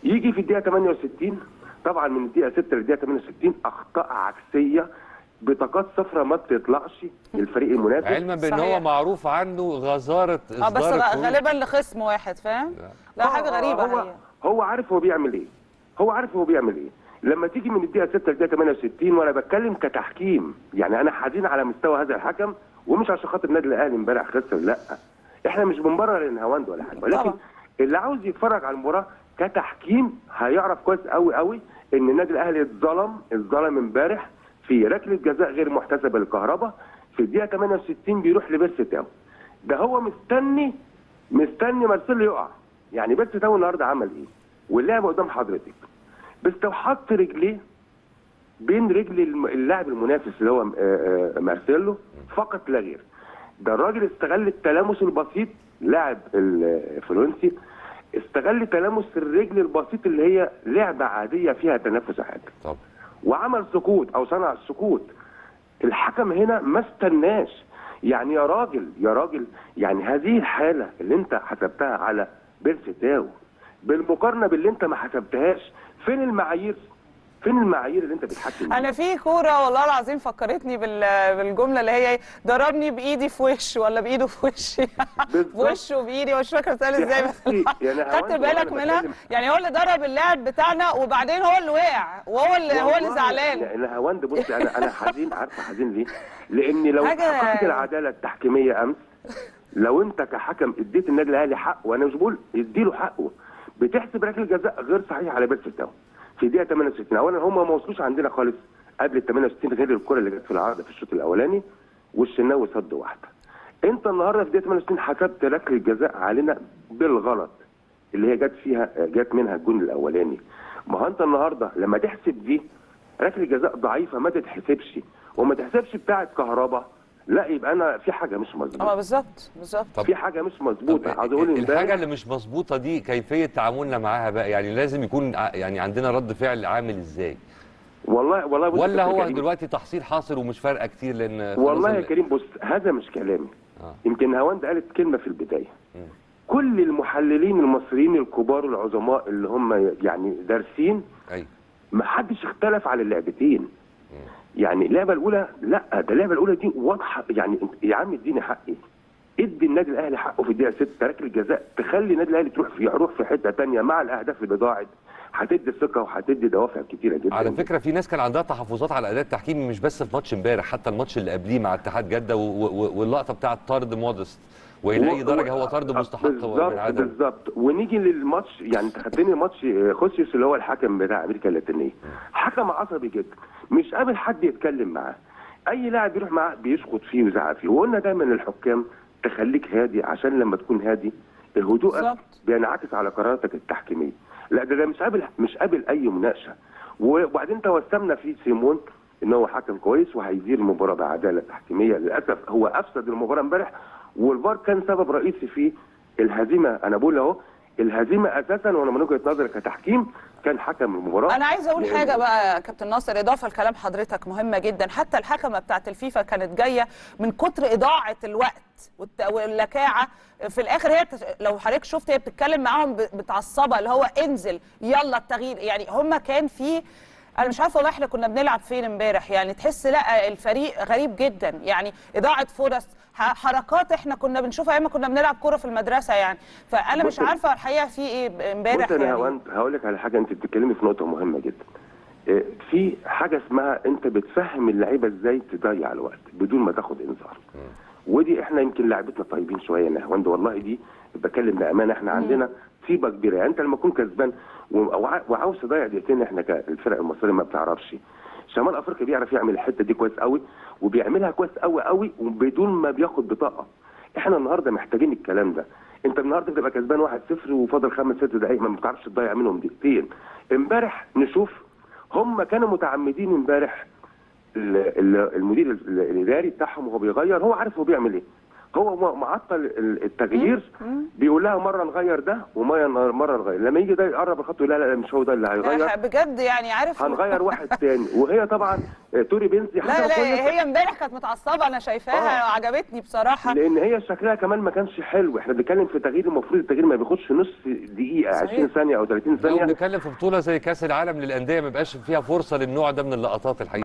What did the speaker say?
يجي في الدقيقه 68 طبعا من الدقيقه 6 للدقيقه 68 اخطاء عكسيه بطاقات صفراء ما بتطلعش للفريق المنافس علما بان صحيح. هو معروف عنه غزاره اه بس إصدار غ- الكروت. غالبا لخصم واحد فاهم لا حاجه آه، غريبه هو هي هو عارف هو بيعمل ايه هو عارف هو بيعمل ايه لما تيجي من الدقيقه 6 للدقيقه 68 وانا بتكلم كتحكيم يعني انا حزين على مستوى هذا الحكم ومش عشان خاطر النادي الاهلي امبارح خسر لا احنا مش بنبرر الهواند ولا حاجه ولكن طبعا. اللي عاوز يتفرج على المباراه كتحكيم هيعرف كويس قوي قوي ان النادي الاهلي اتظلم اتظلم امبارح في ركله جزاء غير محتسبه للكهرباء في الدقيقه 68 بيروح لبيرس تاو ده هو مستني مستني مارسيلو يقع يعني بيرس تاو النهارده عمل ايه واللعبه قدام حضرتك بس لو حط رجليه بين رجل الم- اللاعب المنافس اللي هو آه، آه، مارسيلو فقط لا غير ده الراجل استغل التلامس البسيط لاعب الفرنسي استغل تلامس الرجل البسيط اللي هي لعبه عاديه فيها تنفس عادي طب وعمل سكوت او صنع السكوت الحكم هنا ما استناش يعني يا راجل يا راجل يعني هذه الحاله اللي انت حسبتها على بيرس تاو بالمقارنه باللي انت ما حسبتهاش فين المعايير فين المعايير اللي انت بتحكم بيها؟ انا في كوره والله العظيم فكرتني بال- بالجمله اللي هي ضربني بايدي في وش ولا بايده في وشي بالظبط. بوشه بايدي مش فاكره اتقال ازاي بس تحسي- يعني خدت هوانت بالك وأنا منها بتكلم- يعني هو اللي ضرب اللاعب بتاعنا وبعدين هو اللي وقع وهو اللي هو اللي والله زعلان يعني هواند بص انا انا حزين عارفه حزين ليه؟ لان لو حاجة- حققت العداله التحكيميه امس لو انت كحكم اديت النادي الاهلي حقه وانا مش بقول اديله حقه بتحسب ركله جزاء غير صحيح على بيرس تاو في دقيقه 68 اولا هم ما وصلوش عندنا خالص قبل ال 68 غير الكره اللي جت في العارضه في الشوط الاولاني والشناوي صد واحده انت النهارده في دقيقه 68 حسبت ركله جزاء علينا بالغلط اللي هي جت فيها جت منها الجون الاولاني ما هو انت النهارده لما تحسب دي ركله جزاء ضعيفه ما تتحسبش وما تحسبش بتاعه كهربا لا يبقى انا في حاجه مش اه مظبوطه بالظبط بالظبط طب في حاجه مش مظبوطه طب عاوز اقول الحاجه امبارح اللي مش مظبوطه دي كيفيه تعاملنا معاها بقى يعني لازم يكون ع- يعني عندنا رد فعل عامل ازاي والله والله بص ولا يا هو كريم، دلوقتي تحصيل حاصل ومش فارقه كتير لان خلاص والله يا ال- كريم بص هذا مش كلامي آه. يمكن هواند قالت كلمه في البدايه مم. كل المحللين المصريين الكبار العظماء اللي هم يعني دارسين ايوه ما حدش اختلف على اللعبتين يعني اللعبه الاولى لا ده اللعبه الاولى دي واضحه يعني انت- يا عم اديني حقي ادي النادي الاهلي حقه في الدقيقه 6 ركله جزاء تخلي النادي الاهلي تروح في يروح في حته ثانيه مع الاهداف اللي ضاعت هتدي ثقه وهتدي دوافع كتيره جدا على فكره في ناس كان عندها تحفظات على اداء التحكيم مش بس في ماتش امبارح حتى الماتش اللي قبليه مع اتحاد جده و- و- واللقطه بتاعه طرد مودست والى اي و- درجه و- هو طرد مستحق بالظبط من عدم بالظبط ونيجي للماتش يعني انت خدتني ماتش آه، خوسيوس اللي هو الحكم بتاع امريكا اللاتينيه حكم عصبي جدا مش قابل حد يتكلم معاه اي لاعب يروح معاه بيشخط فيه ويزعق فيه وقلنا دايما للحكام تخليك هادي عشان لما تكون هادي هدوءك بالظبط. بينعكس على قراراتك التحكيميه لا ده, ده مش قابل مش قابل اي مناقشه وبعدين توسمنا في سيمون ان هو حكم كويس وهيدير المباراه بعداله تحكيميه للاسف هو افسد المباراه امبارح والفار كان سبب رئيسي في الهزيمه انا بقول اهو الهزيمه اساسا وانا من وجهه نظري كتحكيم كان حكم المباراه انا عايزه اقول لأن- حاجه بقى يا كابتن ناصر اضافه لكلام حضرتك مهمه جدا حتى الحكمه بتاعه الفيفا كانت جايه من كتر اضاعه الوقت والت- واللكاعه في الاخر هي بت... لو حضرتك شفت هي بتتكلم معاهم ب- متعصبه اللي هو انزل يلا التغيير يعني هم كان في انا مش عارفه والله احنا كنا بنلعب فين امبارح يعني تحس لا الفريق غريب جدا يعني اضاعه فرص ح- حركات احنا كنا بنشوفها ايام ما كنا بنلعب كوره في المدرسه يعني فانا مش بص- عارفه الحقيقه في ايه امبارح بص انا يعني هوان هقول لك على حاجه انت بتتكلمي في نقطه مهمه جدا آه، في حاجه اسمها انت بتفهم اللعيبه ازاي تضيع الوقت بدون ما تاخد انذار ودي احنا يمكن لعيبتنا طيبين شويه يا نهواند والله دي بتكلم بامانه احنا عندنا طيبه كبيره يعني انت لما تكون كسبان وع- وعاوز تضيع دقيقتين احنا كالفرق المصريه ما بتعرفش شمال افريقيا بيعرف يعمل الحته دي كويس قوي وبيعملها كويس قوي قوي وبدون ما بياخد بطاقه احنا النهارده محتاجين الكلام ده انت النهارده بتبقى كسبان 1-0 وفاضل خمس ست دقائق ما بتعرفش تضيع منهم دقيقتين امبارح نشوف هم كانوا متعمدين امبارح ال- ال- المدير ال- الاداري بتاعهم وهو بيغير هو عارف هو بيعمل ايه هو م- معطل ال- التغيير بيقول لها مره نغير ده ومره مره نغير لما يجي ده يقرب الخط يقول لا لا لا مش هو ده اللي هيغير بجد يعني عارف هنغير واحد تاني وهي طبعا آه، توري بنزي لا حاجه لا كويسه هي امبارح كانت متعصبه انا شايفاها آه. وعجبتني بصراحه لان هي شكلها كمان ما كانش حلو احنا بنتكلم في تغيير المفروض التغيير ما بياخدش نص دقيقه صحيح. 20 ثانيه او 30 لو ثانيه بنتكلم في بطوله زي كاس العالم للانديه ما بيبقاش فيها فرصه للنوع ده من اللقطات الحقيقه